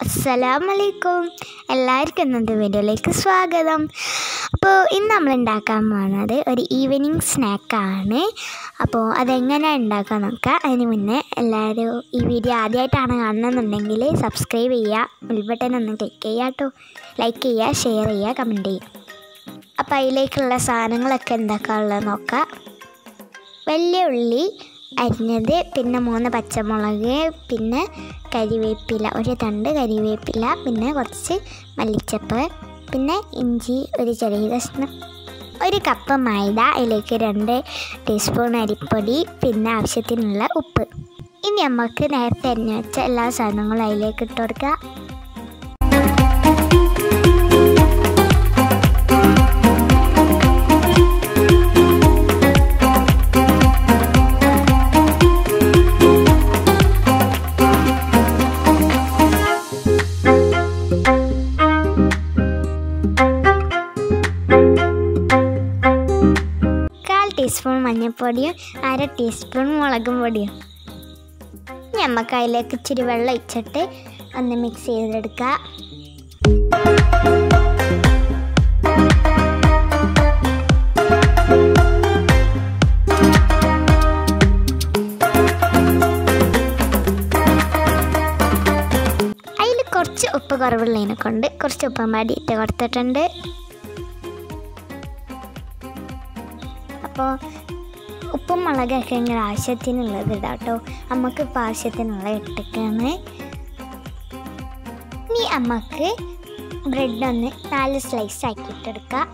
അസ്സലാമലൈക്കും എല്ലാവർക്കും ഇന്നത്തെ വീഡിയോയിലേക്ക് സ്വാഗതം അപ്പോൾ ഇന്ന് നമ്മൾ ഉണ്ടാക്കാൻ പോകുന്നത് ഒരു ഈവനിങ് സ്നാക്കാണ് അപ്പോൾ അതെങ്ങനെ ഉണ്ടാക്കാൻ നോക്കാം അതിന് മുന്നേ എല്ലാവരും ഈ വീഡിയോ ആദ്യമായിട്ടാണ് കാണുന്നതെന്നുണ്ടെങ്കിൽ സബ്സ്ക്രൈബ് ചെയ്യുക ബെൽബട്ടൺ ഒന്ന് ക്ലിക്ക് ചെയ്യുക കേട്ടോ ലൈക്ക് ചെയ്യുക ഷെയർ ചെയ്യുക കമൻറ്റ് ചെയ്യുക അപ്പോൾ അതിലേക്കുള്ള സാധനങ്ങളൊക്കെ എന്താക്കാനുള്ളത് നോക്കാം വലിയ ഉള്ളി അരിഞ്ഞത് പിന്നെ മൂന്ന് പച്ചമുളക് പിന്നെ കരിവേപ്പില ഒരു തണ്ട് കരിവേപ്പില പിന്നെ കുറച്ച് മല്ലിച്ചപ്പ് പിന്നെ ഇഞ്ചി ഒരു ചെറിയ കഷ്ണം ഒരു കപ്പ് മൈദ അതിലേക്ക് രണ്ട് ടീസ്പൂൺ അരിപ്പൊടി പിന്നെ ആവശ്യത്തിനുള്ള ഉപ്പ് ഇനി നമുക്ക് നേരത്തെ അരിഞ്ഞു വെച്ച എല്ലാ സാധനങ്ങളും അതിലേക്ക് ഇട്ട് കൊടുക്കുക കാൽ ടീസ്പൂൺ മഞ്ഞൾപ്പൊടിയും അര ടീസ്പൂൺ മുളകും പൊടിയും ഇനി നമുക്ക് അതിലേക്ക് ഇച്ചിരി വെള്ളം ഒഴിച്ചിട്ട് ഒന്ന് മിക്സ് ചെയ്തെടുക്കുക അതിൽ കുറച്ച് ഉപ്പ് കുറവുള്ളതിനെ കൊണ്ട് കുറച്ച് ഉപ്പും പാടി ഇട്ട് കൊടുത്തിട്ടുണ്ട് അപ്പോൾ ഉപ്പും മുളകൊക്കെ ഇങ്ങനെ ആവശ്യത്തിനുള്ളത് ഇടാം കേട്ടോ അമ്മക്ക് ആവശ്യത്തിനുള്ള ഇട്ടൊക്കെയാണ് ഇനി അമ്മക്ക് ബ്രെഡ് ഒന്ന് നാല് സ്ലൈസ് ആക്കിയിട്ടെടുക്കാം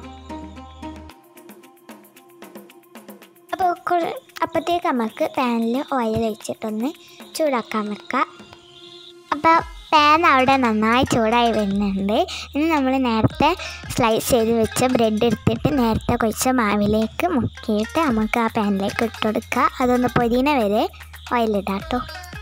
അപ്പോൾ അപ്പോഴത്തേക്ക് നമുക്ക് പാനിൽ ഓയിൽ ഒഴിച്ചിട്ടൊന്ന് ചൂടാക്കാൻ വെക്കാം അപ്പോൾ പാൻ അവിടെ നന്നായി ചൂടായി വരുന്നുണ്ട് ഇനി നമ്മൾ നേരത്തെ സ്ലൈസ് ചെയ്ത് വെച്ച ബ്രെഡ് എടുത്തിട്ട് നേരത്തെ കുഴിച്ച മാവിലേക്ക് മുക്കിയിട്ട് നമുക്ക് ആ പാനിലേക്ക് ഇട്ട് കൊടുക്കുക അതൊന്ന് പൊതിന വരെ ഓയിലിടാം കേട്ടോ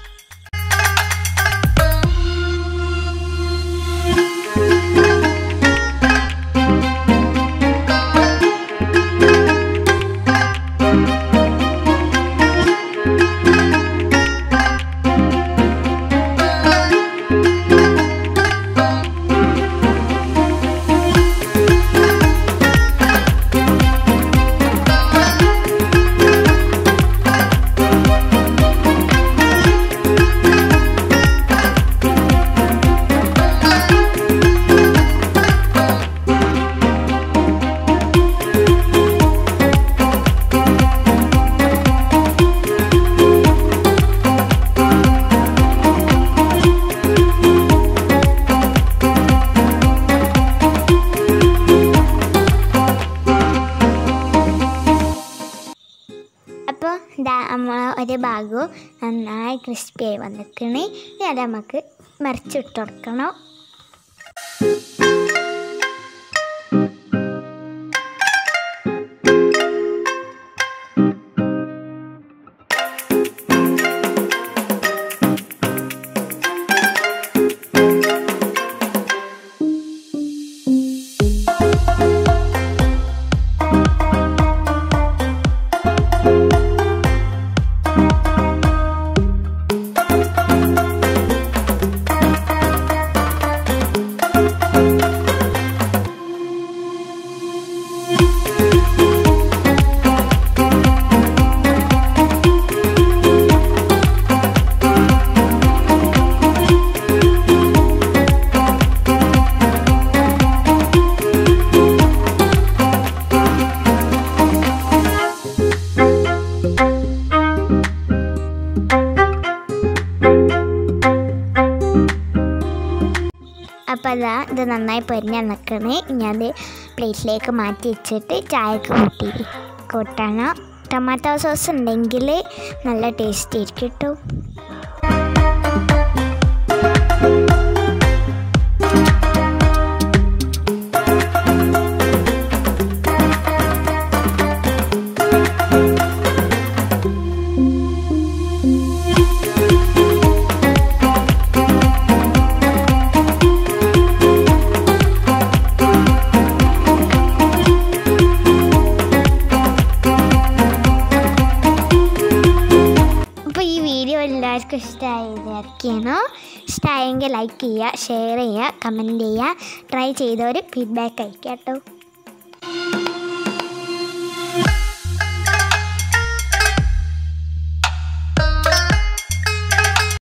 അപ്പോൾ ഇതാ നമ്മൾ ഒരു ഭാഗവും നന്നായി ക്രിസ്പി ആയി വന്നിക്കണേ ഇനി അത് നമുക്ക് മറിച്ചിട്ട് കൊടുക്കണം അപ്പോൾ അതാ ഇത് നന്നായി പൊരിഞ്ഞ നിൽക്കണേ ഇനി അത് പ്ലേറ്റിലേക്ക് മാറ്റി വെച്ചിട്ട് ചായക്ക് കൂട്ടി കൂട്ടണം ടൊമാറ്റോ സോസ് ഉണ്ടെങ്കിൽ നല്ല ടേസ്റ്റ് ആയിരിക്കും കേട്ടോ അപ്പോൾ ഈ വീഡിയോ എല്ലാവർക്കും ഇഷ്ടമായി വിചാരിക്കണോ ഇഷ്ടമായ ഇഷ്ടമായെങ്കിൽ ലൈക്ക് ചെയ്യുക ഷെയർ ചെയ്യുക കമൻറ്റ് ചെയ്യുക ട്രൈ ചെയ്തവർ ഫീഡ്ബാക്ക് അയക്കുക കേട്ടോ